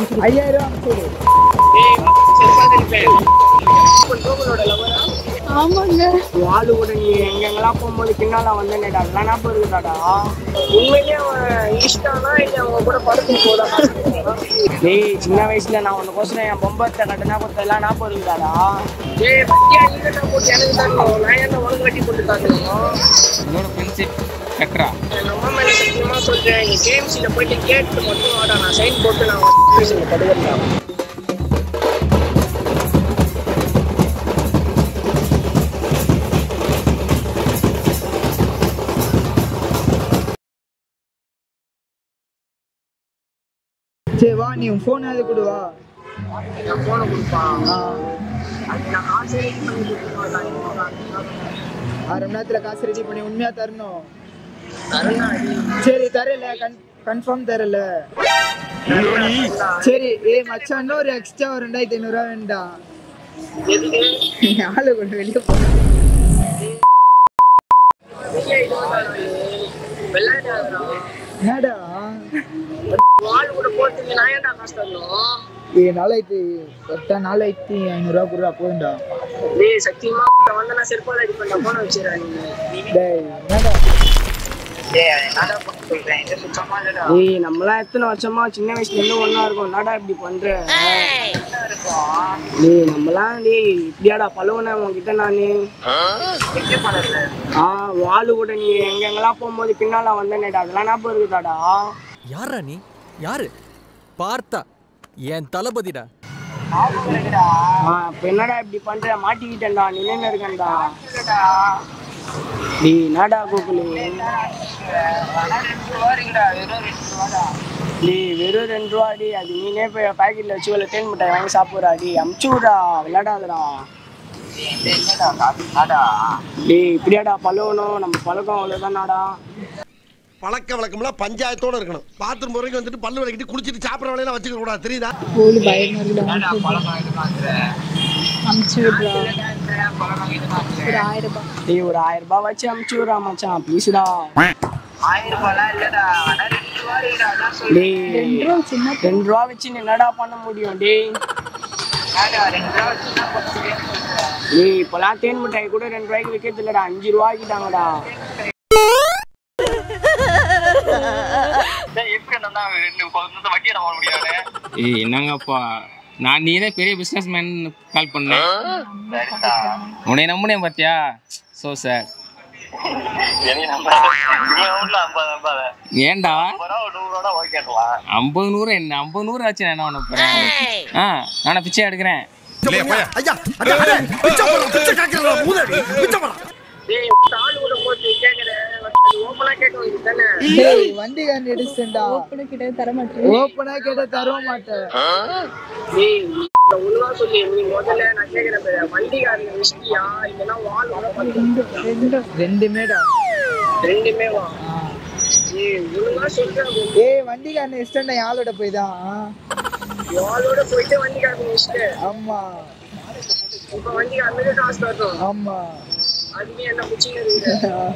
ஐயாயிரம் அனுப்பிச்சு ஆமாங்க ஆளு கூட நீ எங்கெங்கெல்லாம் போகும்போது பின்னால வந்தேன்டா அதெல்லாம் ஞாபகம் இருக்குதாடா உண்மையிலேயே அவன் ஈஸ்டானா இல்ல அவங்க கூட படத்துக்கு போதா டேய் சின்ன வயசுல நான் உனக்கோசரம் என் பொம்பத்தை கட்டினா கொடுத்ததெல்லாம் ஞாபகம் இருக்குதாடா டேய் பத்தியா நீங்க போட்டு எனக்கு தரணும் நான் என்ன உனக்கு கட்டி போட்டு தரணும் என்னோட ஃப்ரெண்ட்ஷிப் கட்டுறா எங்க அம்மா மேல சத்தியமா சொல்றேன் நீ கேஎம்சில போயிட்டு கேட்டு மட்டும் வாடா நான் சைன் போட்டு நான் பேசுங்க படுகிறேன் சரி வா நீ உன் ஃபோன் அது கொடு வா என் போனை கொடுப்பான் ஆ அது நான் காசு ready பண்ணி கொடுத்துருவேன் அரை மணி நேரத்தில் காசு ரெடி பண்ணி உண்மையாக தரணும் தரேன் அடி. சரி தரல கன் கன்ஃபார்ம் தரல சரி ஏய் மச்சான் இன்னும் ஒரு எக்ஸ்ட்ரா ஒரு ரெண்டாயிரத்தி ஐநூறுரூவா வேண்டாம் எதுக்கு நீ ஆளு கொண்டு வெளியே போ விளையாடாதடா. என்னடா ஆள் கூட போறதுக்கு நான் ஏன்டா காசு தரணும் ஏய் நாலாயிரத்தி எட்டா நாலாயிரத்தி ஐநூறுரூவா கொடுறா போதும்டா டேய் சத்தியமா வந்தனா செருப்பால அடி பண்ண போன வச்சிரா நீ டேய் என்னடா ஏய் நம்மலாம் எத்தனை வருஷமா சின்ன வயசுல இருந்து ஒண்ணா இருக்கோம் என்னடா இப்படி பண்ற டேய் நம்மலாம் டேய் இப்படியாடா பழகுன உன்கிட்ட நானு ஆ வாளு கூட நீ எங்கெங்கெல்லாம் போகும்போது பின்னால வந்தேனேடா அதெல்லாம் ஞாபகம் இருக்குதாடா யாரா நீ யாரு பார்த்தா என் தளபதிடா ஆ இப்ப என்னடா இப்படி பண்ற மாட்டிக்கிட்டேன்டா நிலையில இருக்கேன்டா டேய் என்னடா கோகுலு டேய் வெறும் ரெண்டு ரூபா டி அது நீனே போய் பாக்கெட்ல வச்சு ஒரு தேன் மிட்டாய் வாங்கி சாப்பிடுறா டி அமுச்சு விட்றா விளையாடாதடா டேய் இப்படியாடா பழகணும் நம்ம பழக்கம் அவ்வளோதானாடா பழக்க வழக்கம்லாம் பஞ்சாயத்தோட இருக்கணும் பாத்ரூம் வரைக்கும் வந்துட்டு பல்லு விளக்கிட்டு குளிச்சிட்டு சாப்பிட்ற வேலையெல்லாம் வச்சுக்க கூடாது தெரியுதா போலி பயமா இருக்குடா அமுச்சு விடுறா ஒரு ஆயிரம் ரூபாய் டேய் ஒரு ஆயிரம் ரூபாய் வச்சு அமுச்சு விட்றா மச்சான் ப்ளீஸ்டா டேய் ரெண்டு ரூபா சின்ன ரெண்டு ரூபா வச்சு நீ என்னடா பண்ண முடியும் டேய் டேய் இப்போலாம் தேன் மிட்டாய் கூட ரெண்டு ரூபாய்க்கு விற்கிறது இல்லடா அஞ்சு ரூபா ஆக்கிட்டாங்கடா ஏய் என்னங்கப்பா நான் நீ தான் பெரிய பிஸ்னஸ் மேன் கால் பண்ணேன் உன்னை நம்புனேன் பார்த்தியா ஸோ சார் ஏன்டா ஐம்பது நூறு என்ன ஐம்பது நூறு ஆச்சு நான் என்ன பண்ண போறேன் ஆ நானே பிச்சை எடுக்கிறேன் ஐயா அடே, அடே, பிச்சை போடுறா, பிச்சை கேட்கறா, மூதாடி, பிச்சை போடுறா. டேய் ஆள் கூட போட்டு கேட்குறேன் ஓப்பனாக கேட்க வேண்டியது தானே டேய் வண்டி காண்டி அடிச்சிட்டா ஓப்பன கிட்ட தர மாட்டேன் ஓப்பனா கேட்டா தர மாட்டேன் டேய் நீ ஒழுங்கா சொல்லி நீ முதல்ல நான் கேட்குறேன் பாரு, வண்டிக்காரங்க விஷ்டியா இல்லைன்னா வால் ரெண்டு ரெண்டு ரெண்டுமேடா ரெண்டுமே வா ஏய் ஒழுங்கா சொல்றேன் ஏய் வண்டி காண்டி இஷ்டம்டா யாழோட போய் தான் வாளோட போயிட்டு வண்டிக்காரங்க விஷ்டு ஆமா இப்போ வண்டிக்காரனுக்கு காசு தரணும் ஆமா அதுவே என்ன பிடிச்சிங்க இருக்குது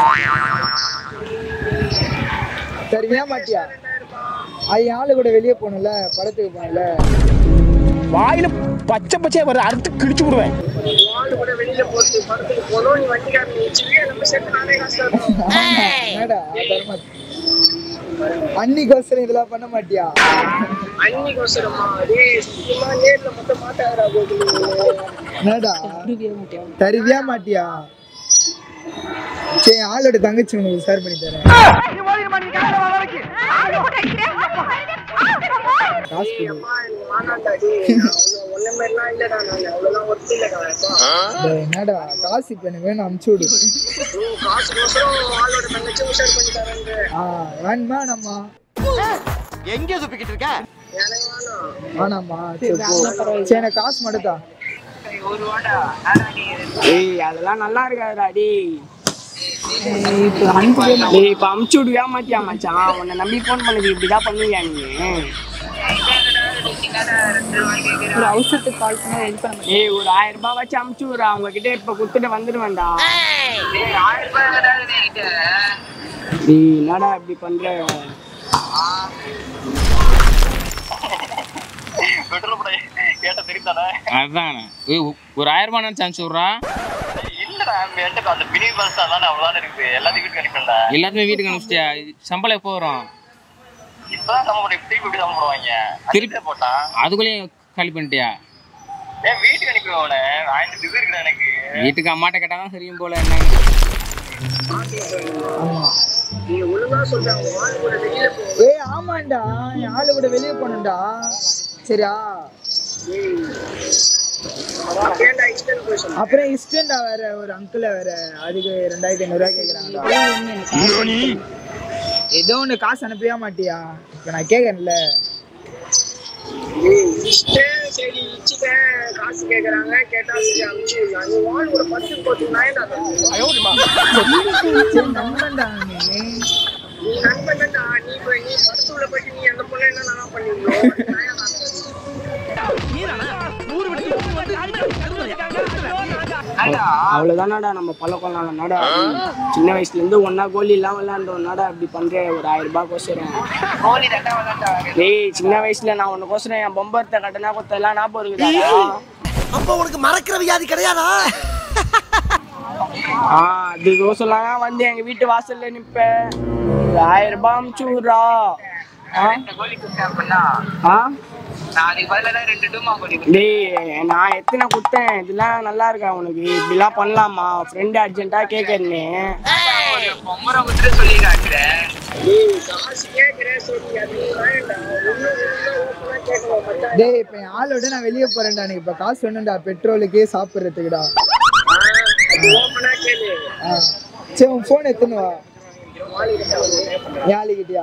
தருவியா மாட்டியா அது ஆளு கூட வெளியே போகணும்ல படத்துக்கு போகணும்ல வாயில பச்சை பச்சையா வருது அறுத்து கிழிச்சு விடுவேன் வாள் கூட வெளியில போட்டு படத்துக்கு போனோம் நீ வண்டிக்காரங்க வச்சுட்டு நம்ம சேர்த்து நானே காசு தரணும் என்னடா தர மாட்டேன் அன்னிக்கோசரம் இதெல்லாம் பண்ண மாட்டியா அன்னைக்கு அவசரமா டேய் சுத்தமா நேர்ல மட்டும் மாட்டாரா கோகுலு என்னடா குருவியா மாட்டியா தருவியா மாட்டியா சரி ஆளோட தங்கச்சி உனக்கு ஷேர் பண்ணி தரேன் காசு கொடு. அம்மா எனக்கு வேணாம்டா டேய் அவ்வளோ ஒன்ன மாதிரிலாம் இல்லடா நான் அவ்வளோதான் ஒர்த்து இல்லடா டேய், என்னடா காசு இப்ப எனக்கு வேணும் அமுச்சு விடு காசு கோசரம் ஆளோட தங்கச்சி உஷார் பண்ணி தரேன் ஆ வேணுமா நம்ம எங்கே சுப்பிக்கிட்டு இருக்க எனக்கு வேணாம் வேணாமா சரி போ சரி எனக்கு காசு மட்டும் தான் ஏய் அதெல்லாம் நல்லா இருக்காதுடா டேய் இப்போ அனுப்பவே மாட்டேன் டேய் இப்போ அமுச்சு விடுவியா மாட்டியா மச்சான் உன்னை நம்பி ஃபோன் பண்ணது இப்படி தான் பண்ணுவியா நீ ஒரு அவசரத்துக்கு கால் பண்ணா ரெடி பண்ண மாட்டேன் ஏய் ஒரு ஆயிரம் ரூபாய் வச்சு அமுச்சு விடுறா அவங்க கிட்ட இப்ப குடுத்துட்டு வந்துடுவேன்டா டேய் என்னடா இப்படி பண்ற பெட்ரோல் கூட கேட்ட தெரிந்தானே அதானே ஏய், ஒ- ஒரு ஆயிரம் ரூபாய் நினைச்சு அனுப்பிச்சு விட்றா இல்லடா என்கிட்ட அந்த மினி பஸ் அதானே அவ்வளவுதான் இருக்குது எல்லாத்தையும் வீட்டுக்கு அனுப்பிடல எல்லாத்தையுமே வீட்டுக்கு அனுப்பிச்சிட்டியா சம்பளம் எப்போ வரும் இப்பதான் நம்ம இப்படி திருப்பி இப்படி தான் போடுவாங்க திருப்பி- திருப்பி போட்டான் அதுக்குள்ளேயும் காலி பண்ணிட்டியா ஏன் வீட்டுக்கு அனுப்பிடுவோம் அவனை ஆயிரத்தி இது இருக்குடா எனக்கு வீட்டுக்கு அம்மாட்ட கேட்டால் தான் தெரியும் போல என்னன்னு நீ ஒழுங்கா சொல்றாங்க வாழ் கூட வெளியில போ ஏய் ஆமாண்டா என் ஆளு கூட வெளியே போகணும்டா சரியா அப்படியேடா இஷ்டம் போய் சொல்லு அப்புறம் இஸ்டண்டா வேற ஒரு அங்கிள வேற அதுக்கு ரெண்டாயிரத்தி ஐநூறுரூவா கேட்குறாங்கடா ஏதோ ஒன்று காசு அனுப்பியா மாட்டியா இப்போ நான் கேட்கறேன்ல இஷ்டம் சரி இச்சிட்டேன் காசு கேக்குறாங்க கேட்டா சரி அனுப்பிச்சு நீ வாழ் கூட பத்து போட்டு நாயடா சரி நண்பன்டா நீ நீ நண்பன் தான்டா நீ போய் நீ படத்துல போயிட்டு நீ அந்த பொண்ணு என்ன நல்லா பண்ணிருக்கோம் அவ்வளவுதானடா நம்ம பழக்கம் நாடா சின்ன வயசுல இருந்து ஒன்னா கோலி எல்லாம் விளையாண்டோம் நாடா இப்படி பண்ற ஒரு ஆயிரம் ரூபாய் கோசரம் டேய் சின்ன வயசுல நான் உன்னை கோசரம் என் பொம்பரத்தை கட்டினா கொத்த எல்லாம் ஞாபகம் இருக்குதா அப்ப உனக்கு மறக்கிற வியாதி கிடையாதா ஆ அது கோசம்லாம் வந்து எங்க வீட்டு வாசல்ல நிப்பேன் ஒரு ஆயிரம் ரூபாய் அமுச்சு விட்றா ஆ? ஆ டேய் நான் எத்தனை குத்தேன் இதெல்லாம் நல்லா இருக்கா உனக்கு இப்படிலாம் பண்ணலாமா ஃப்ரெண்ட் அர்ஜென்ட்டா கேட்கறேன்னு டேய் இப்போ என் ஆளோட நான் வெளியே போறேன்டா எனக்கு இப்போ காசு வேணும்டா பெட்ரோலுக்கு சாப்பிட்றதுக்குடா ஆ சரி உன் ஃபோன் எடுத்துன்னு வா யாழிக்கிட்டியா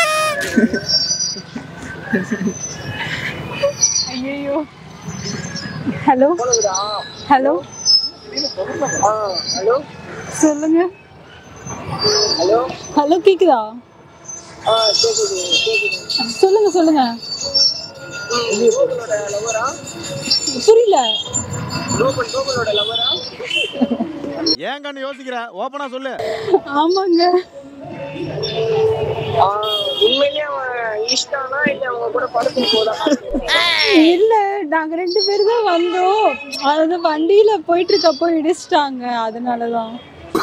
ஐயோ ஹலோ ஹலோ ஹலோ சொல்லுங்க ஹலோ ஹலோ கேக்குதா ஆ கேக்குது கேக்குது சொல்லுங்க சொல்லுங்க கோகுலோட லவரா புரியல கோகுல் கோகுலோட லவரா ஏன் கண்ணு யோசிக்கிற ஓப்பனா சொல்லு ஆமாங்க உண்மையிலேயே அவன் ஈஸ்டானா இல்ல அவங்க கூட படுத்து போதா இல்ல நாங்க ரெண்டு பேரும் தான் வந்தோம் அது வண்டியில போயிட்டு இருக்கப்போ இடிச்சிட்டாங்க அதனாலதான்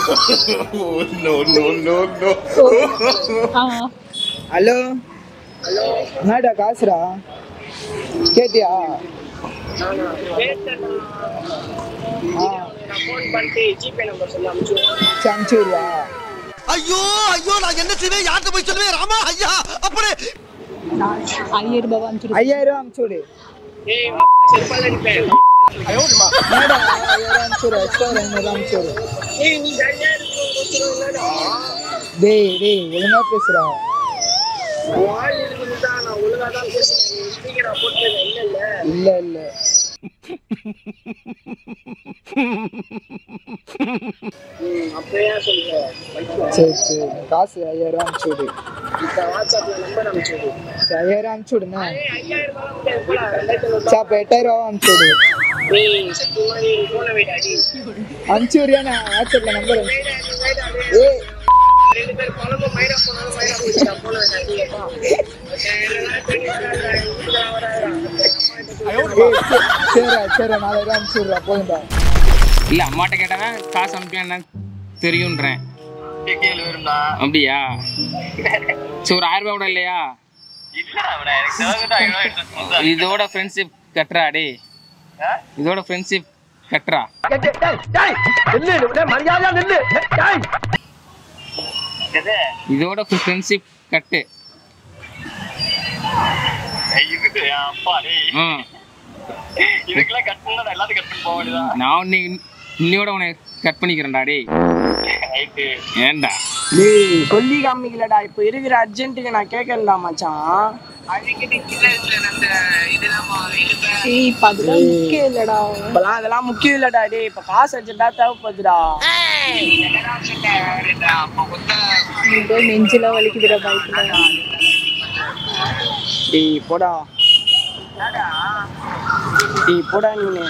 ஆ ஹலோ ஹலோ என்னடா காசுடா கேட்டியா கேட்டேன் ஆ நான் ஃபோன் பண்ணிட்டு ஜிபே நம்பர் சொல்லி அனுப்பிச்சு சரி அனுப்பிச்சுடுறியா ஐயோ ஐயோ நான் என்ன செய்வேன் யார்கிட்ட போய் சொல்லுவேன் ராமா ஐயா அப்படி ஐயாயிரம் ரூபாய் அனுப்பிச்சிருக்கேன் ஐயாயிரம் ரூபா அனுப்பிச்சுடு ஏய் செருப்பால அடிப்பேன் என்னடா ஐயாயிரம் அனுப்பிச்சுடு எக்ஸ்ட்ரா ஒரு ஐநூறு அனுப்பிச்சுடு ஏய் நீ தனியா இருக்கணும் என்னடா டேய் டேய் ஒழுங்கா பேசுடா உன் ஆள் இருக்குது தான் நான் ஒழுங்கா தான் பேசுறேன் ஸ்பீக்கரா போட்டு இல்ல இல்ல இல்ல இல்ல ம் அப்ப ஏன் சொல்ற சரி சரி காசு ஐயாயிரம் அனுப்பிச்சுடு இப்ப வாட்ஸ்அப்ல நம்பர் அனுப்பிச்சு சரி ஐயாயிரம் அனுப்பிச்சுடுண்ணா ஏய் ஐயாயிரம் ரூபாய் முடியாது போல ரெண்டாயிரத்தி ஐநூறு சரி அப்போ எட்டாயிரம் ரூபா அனுப்பிச்சுடு ஏய் சக்தி மாதிரி போன வெயிட் அடி அனுப்பிச்சுடுறியா நான் வாட்ஸ்அப்ல நம்பர் வெயிட் அடி வெயிட் அடி ஏய் ரெண்டு பேர் குழம்பு மயிரா போனாலும் மயிரா போயிடுச்சா போன வெயிட் அடிப்பா ஏய் சரி, சரிடா சரிடா நாலாயிரம் அனுப்பிச்சுடுறா போதும்டா இல்லை அம்மாட்ட கேட்டால் காசு அனுப்பியா என்ன தெரியுன்றேன் கேள்வி வரும்டா அப்படியா சரி ஒரு ஆயிரம் ரூபாய் கூட இல்லையா இல்லடா அவனை எனக்கு தேவைதான் ஐநூறு ரூபாய் எடுத்து வந்தா. இதோட ஃப்ரெண்ட்ஷிப் கட்டுறா டே ஆ? இதோட ஃப்ரெண்ட்ஷிப் கட்டுறா எது? இதோட ஃப்ரெண்ட்ஷிப் கட்டு ஏய், இதுக்கு என் அப்பா டேய் ம் இதுக்கெல்லாம் கட் பண்ணா நான் எல்லாத்தையும் கட் பண்ணி போக வேண்டியதான் நான் இன்னைக்கு இன்னையோட உன்னை கட் பண்ணிக்கிறேன்டா டேய் ரைட்டு ஏன்டா டேய் சொல்லி காமிக்கலடா இப்போ இருக்கிற அர்ஜென்ட்டுக்கு நான் கேட்கறேன்டா மச்சான் ஏய் இப்ப அதெல்லாம் முக்கியம் இல்லடா இப்பெல்லாம் அதெல்லாம் முக்கியம் இல்லடா டேய் இப்போ காசு அர்ஜென்ட்டா தேவைப்படுதுடா ஏதோ நெஞ்சில வலிக்குதுடா பைக்ல டேய் போடா டேய் போடா நீனு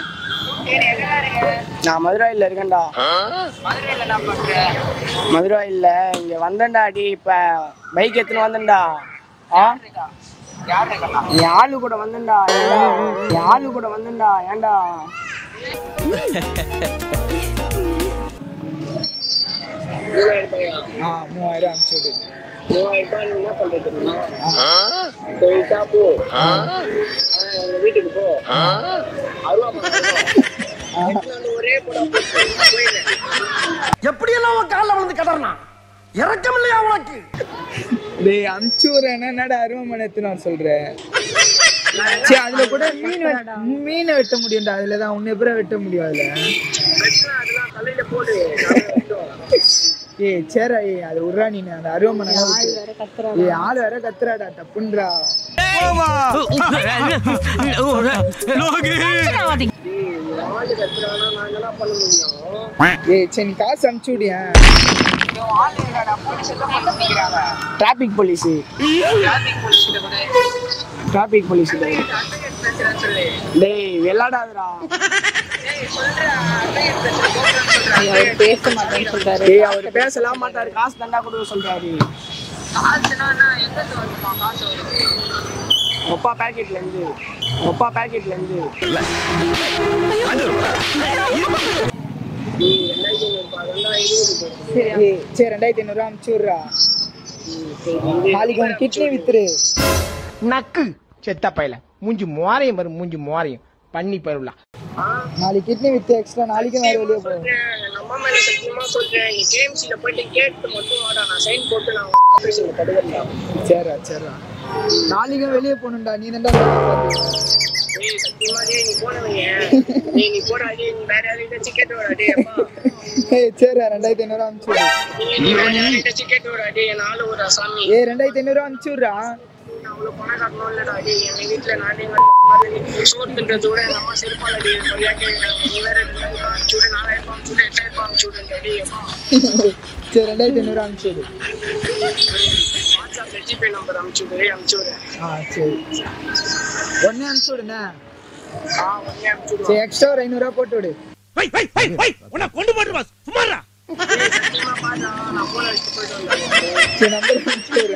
நான் மதுராயில் இருக்கேன்டா மதுராயில் இங்க வந்தேன்டா டேய் இப்ப பைக் எடுத்துன்னு வந்தேன்டா ஆ என் ஆளு கூட வந்தேன்டா ஏன்டா என் ஆளு கூட வந்தேன்டா ஏன்டா ஆ மூவாயிரம் அனுப்பிச்சு விடு மூவாயிரம் ரூபாய் நீ என்ன பண்றது தெரியுமா போயிட்டா போ ஆஹ் உங்க வீட்டுக்கு போ அருவா பணம் ஒரே படம் போயிடு எப்படியெல்லாம் அவன் காலில் விழுந்து கடறான் இறக்கம் இல்லையா உனக்கு டேய் அனுப்பிச்சு விடுறேன் என்னடா அருவமனை எத்தனை சொல்றேன் சரி அதுல கூட மீன் வெட்ட- மீனை வெட்ட முடியும்டா அதுல தான் உன்னை எப்பறம் வெட்ட முடியும் அதுல வெட்டினா அதெல்லாம் தலையில போடு ஏய் சேரா ஏய் அது உர்றா நீ அந்த அருவமனை ஏய் ஆள் வேற கத்துறாடா தப்புன்றா ஆளு கத்துறானா நாங்க என்ன பண்ண முடியும் ஏய் சரி நீ காசு அனுப்பிச்சு விடியேன் டிராபிக் போலீஸ் டிராபிக் போலீஸ் டேய் வெள்ளாடாதடா அவர் பேச மாட்டேன்னு சொல்றாரு டேய் அவர் பேசலாம் மாட்டாரு காசு தண்டா கொடுக்க சொல்றாரு ஒப்பா பாக்கெட்ல இருந்து ஒப்பா பாக்கெட்ல இருந்து டேய், ரெண்டாயிரத்தி ஐநூறு ரூபாய், ரெண்டாயிரம் இருபது போட்டு. ஏய் சரி ரெண்டாயிரத்தி ஐநூறுரூவா அனுப்பிச்சு விட்றா நாளைக்கு உன் கிட்னி வித்துரு நக்கு செத்த பையல மூஞ்சி மோரையும் பாரு மூஞ்சி மோரையும் பண்ணி பருவலா நாளைக்கு கிட்னி வித்து எக்ஸ்ட்ரா நாளைக்கும் வேற வெளியே போ எங்க அம்மா மேல சத்தியமா சொல்றேன் நீ கேஎம்சில போயிட்டு கேட்டு மட்டும் வாடா நான் சைன் போட்டு நான் ஆபரேஷன் படுகிறேன் சரிடா சரிடா நாளைக்கும் வெளியே போகணும்டா நீ தான்டா டேய் சத்தியமா டேய் நீ போனவங்க டேய் நீ போடா டேய் நீ வேற யாரையும் கேட்டு வாடா டேய் அப்பா ஏய் சரிடா ரெண்டாயிரத்தி ஐநூறுரூவா அனுப்பிச்சு விடு நீ வேற யாரையும் கேட்டு வாடா டேய் என் ஆளு ஒரு சாமி ஏய் ரெண்டாயிரத்தி ஐநூறுரூவா அனுப்பிச்சு விட்றா நான் அவ்வளவு பணம் கட்டணும் இல்லடா டேய் எங்க வீட்டுல நானே சோறு தின்றத விட எங்க அம்மா செருப்பால டேய் மரியா கேட்கிறேன் நீ வேற ரெண்டாயிரம் ரூபாய் அனுப்பிச்சு விடு நாலாயிரம் ரூபாய் அனுப்பிச்சு விடு எட்டாயிரம் ரூபாய் அனுப்பிச்சு விடு டேய் அப்பா சரி ரெண்டாயிரத்தி ஐநூறுரூவா அனுப்பிச்சு விடு வாட்ஸ்அப்ல ஜிபே நம்பர் அனுப்பிச்சு விடு அனுப்பிச்சு விடு ஆ சரி ஒன்னே அனுப்பிச்சு விடுண்ணே ஆ உடனே அனுப்பிச்சு விடு சரி எக்ஸ்ட்ரா ஒரு ஐநூறுரூவா போட்டு விடு உன்னை கொண்டு போட்டு சும்மாரா டேய் சத்தியமா பாடா நான் போன வச்சுட்டு போயிட்டு வந்தேன் சரி நம்பர் அனுப்பிச்சு விடு